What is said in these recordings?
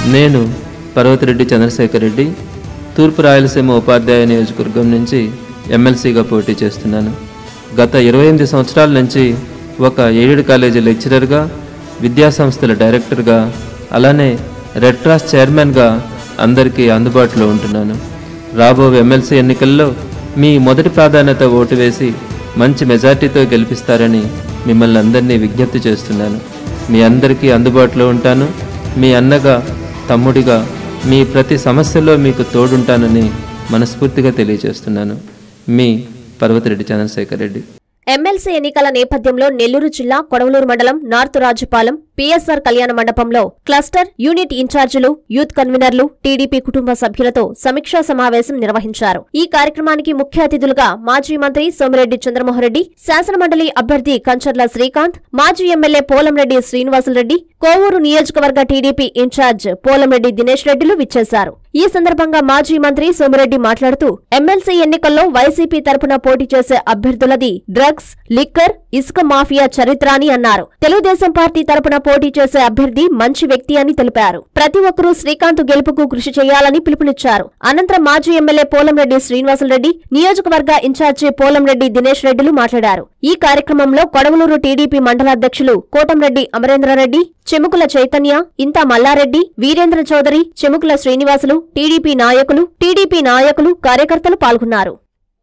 నేను పర్వతిరెడ్డి చంద్రశేఖర్ రెడ్డి తూర్పు రాయలసీమ ఉపాధ్యాయ నియోజకవర్గం నుంచి ఎమ్మెల్సీగా పోటీ చేస్తున్నాను గత ఇరవై ఎనిమిది సంవత్సరాల నుంచి ఒక ఎయిడెడ్ కాలేజీ లెక్చరర్గా విద్యాసంస్థల డైరెక్టర్గా అలానే రెడ్ క్రాస్ చైర్మన్గా అందరికీ అందుబాటులో ఉంటున్నాను రాబో ఎమ్మెల్సీ ఎన్నికల్లో మీ మొదటి ప్రాధాన్యత ఓటు వేసి మంచి మెజార్టీతో గెలిపిస్తారని మిమ్మల్ని అందరినీ విజ్ఞప్తి చేస్తున్నాను మీ అందరికీ అందుబాటులో ఉంటాను మీ అన్నగా తమ్ముడిగా మీ ప్రతి సమస్యలో మీకు తోడుంటానని మనస్ఫూర్తిగా తెలియజేస్తున్నాను మీ పర్వతిరెడ్డి చంద్రశేఖర్ రెడ్డి ఎమ్మెల్సీ ఎన్నికల నేపథ్యంలో నెల్లూరు జిల్లా కొడవలూరు మండలం నార్త్ రాజుపాలెం పిఎస్ఆర్ కళ్యాణ మండపంలో క్లస్టర్ యూనిట్ ఇన్ఛార్జీలు యూత్ కన్వీనర్లు టీడీపీ కుటుంబ సభ్యులతో సమీక్షా సమావేశం నిర్వహించారు ఈ కార్యక్రమానికి ముఖ్య అతిథులుగా మాజీ మంత్రి సోమిరెడ్డి చంద్రమోహన్రెడ్డి శాసనమండలి అభ్యర్థి కంచర్ల శ్రీకాంత్ మాజీ ఎమ్మెల్యే పోలంరెడ్డి శ్రీనివాసులరెడ్డి కోవూరు నియోజకవర్గ టీడీపీ ఇన్ఛార్జ్ పోలంరెడ్డి దినేష్ రెడ్డిలు విచ్చేశారు ఈ సందర్భంగా మాజీ మంత్రి సోమిరెడ్డి మాట్లాడుతూ ఎమ్మెల్సీ ఎన్నికల్లో వైసీపీ తరపున పోటీ చేసే అభ్యర్థులది డ్రగ్స్ లిక్కర్ ఇసుక మాఫియా చరిత్ర అని అన్నారు తెలుగుదేశం పార్టీ తరపున పోటీ చేసే అభ్యర్థి మంచి వ్యక్తి అని తెలిపారు ప్రతి ఒక్కరూ శ్రీకాంత్ గెలుపుకు కృషి చేయాలని పిలుపునిచ్చారు అనంతరం మాజీ ఎమ్మెల్యే పోలంరెడ్డి శ్రీనివాసులరెడ్డి నియోజకవర్గ ఇన్ఛార్జి పోలంరెడ్డి దినేష్ రెడ్డిలు మాట్లాడారు ఈ కార్యక్రమంలో కొడవలూరు టీడీపీ మండలాధ్యక్షులు కోటంరెడ్డి అమరేంద్రరెడ్డి చెముకుల చైతన్య ఇంతా మల్లారెడ్డి వీరేంద్ర చౌదరి చెముకుల శ్రీనివాసులు టీడీపీ నాయకులు టీడీపీ నాయకులు కార్యకర్తలు పాల్గొన్నారు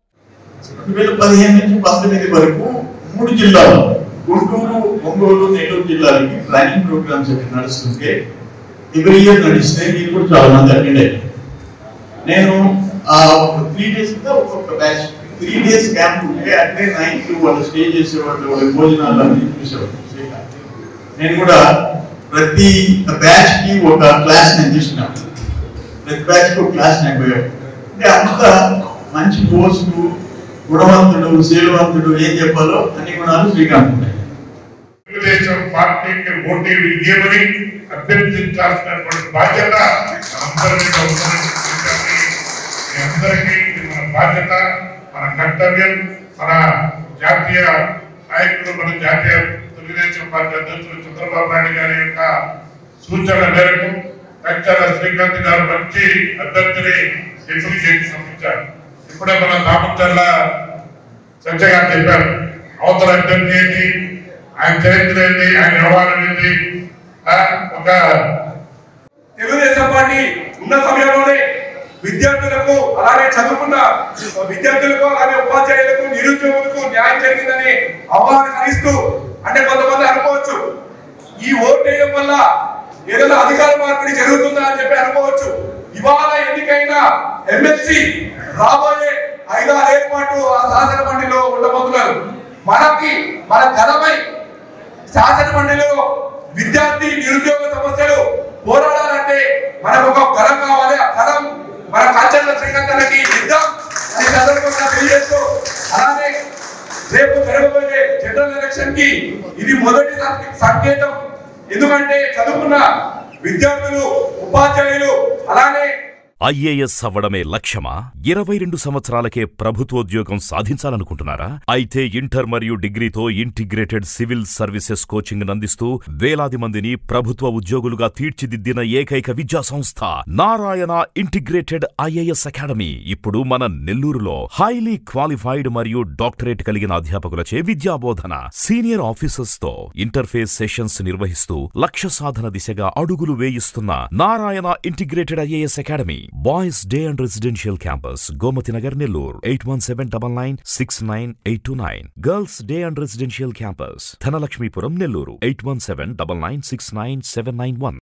రెండు వేల పదిహేను నుంచి పంతొమ్మిది వరకు మూడు జిల్లాలు గుంటూరు ఒంగోలు నెల్లూరు జిల్లాలకి ట్రైనింగ్ ప్రోగ్రామ్స్ అవి నడుస్తుంటే ఎవ్రీ ఇయర్ నడిస్తే మీరు కూడా చాలా మంది అటెండ్ అయ్యారు నేను ఆ త్రీ డేస్ కింద ఒక్కొక్క బ్యాచ్ త్రీ డేస్ క్యాంప్ ఉంటే అంటే నైట్ వాళ్ళు స్టే చేసేవాళ్ళు వాళ్ళ భోజనాలు అన్ని చూసేవాళ్ళు శ్రీకాంత్. నేను కూడా ప్రతి బ్యాచ్ కి ఒక క్లాస్ నేను తీసుకున్నాను ప్రతి బ్యాచ్ కి ఒక క్లాస్ నేను పోయాను అంటే అంత మంచి పోస్టు గుణవంతుడు శీలవంతుడు ఏం చెప్పాలో అన్ని గుణాలు శ్రీకాంత్ ఉన్నాయి తెలుగుదేశం పార్టీకి ఓటు ఇవ్వమని అభ్యర్థించాల్సినటువంటి బాధ్యత అందరి మీద ఉందని గుర్తించండి. మీ అందరికీ ఇది మన బాధ్యత మన కర్తవ్యం మన జాతీయ నాయకులు మన జాతీయ తెలుగుదేశం పార్టీ అధ్యక్షులు చంద్రబాబు నాయుడు గారి యొక్క సూచన మేరకు కంచాల శ్రీకాంత్ గారు మంచి అభ్యర్థిని ఎంపిక చేసి పంపించారు ఇప్పుడే మన దామచర్ల సంజయ్ గారు చెప్పారు అవతల అభ్యర్థి ఏంటి ఆయన చరిత్ర ఏంటి ఆయన వ్యవహారం ఏంటి ఆ, ఒక తెలుగుదేశం పార్టీ ఉన్న సమయంలోనే విద్యార్థులకు అలాగే చదువుకున్న విద్యార్థులకు అలాగే ఉపాధ్యాయులకు నిరుద్యోగులకు న్యాయం జరిగిందని అవగాహన కలిగిస్తూ అంటే కొంతమంది అనుకోవచ్చు ఈ ఓటు వేయడం వల్ల ఏదైనా అధికార మార్పిడి జరుగుతుందా అని చెప్పి అనుకోవచ్చు ఇవాళ ఎన్నికైన ఎమ్మెల్సీ రాబోయే ఐదారేళ్ల పాటు ఆ శాసన మండలిలో ఉండబోతున్నారు మనకి మన ఘనమై శాసన మండలిలో విద్యార్థి నిరుద్యోగ సమస్యలు పోరాడాలంటే మనకు ఒక కరం కావాలి ఆ కరం మన కాంచన శ్రీకాంతానికి ఇద్దాం అని ఈ సందర్భంగా తెలియజేస్తూ అలానే రేపు జరగబోయే జనరల్ ఎలక్షన్ కి ఇది మొదటి సం- సంకేతం ఎందుకంటే చదువుకున్న విద్యార్థులు ఉపాధ్యాయులు అలానే ఐఏఎస్ అవ్వడమే లక్ష్యమా ఇరవై రెండు సంవత్సరాలకే ప్రభుత్వోద్యోగం సాధించాలనుకుంటున్నారా అయితే ఇంటర్ మరియు డిగ్రీతో ఇంటిగ్రేటెడ్ సివిల్ సర్వీసెస్ కోచింగ్ అందిస్తూ వేలాది మందిని ప్రభుత్వ ఉద్యోగులుగా తీర్చిదిద్దిన ఏకైక విద్యా సంస్థ నారాయణ ఇంటిగ్రేటెడ్ ఐఏఎస్ అకాడమీ ఇప్పుడు మన నెల్లూరులో హైలీ క్వాలిఫైడ్ మరియు డాక్టరేట్ కలిగిన అధ్యాపకులచే విద్యాబోధన సీనియర్ ఆఫీసర్స్ తో ఇంటర్ఫేస్ సెషన్స్ నిర్వహిస్తూ లక్ష్య సాధన దిశగా అడుగులు వేయిస్తున్న Narayana integrated IAS academy boys day and residential campus Gomathi Nagar Nellore eight one seven double nine six nine eight two nine girls day and residential campus Dhanalakshmipuram Nellore eight one seven double nine six nine seven nine one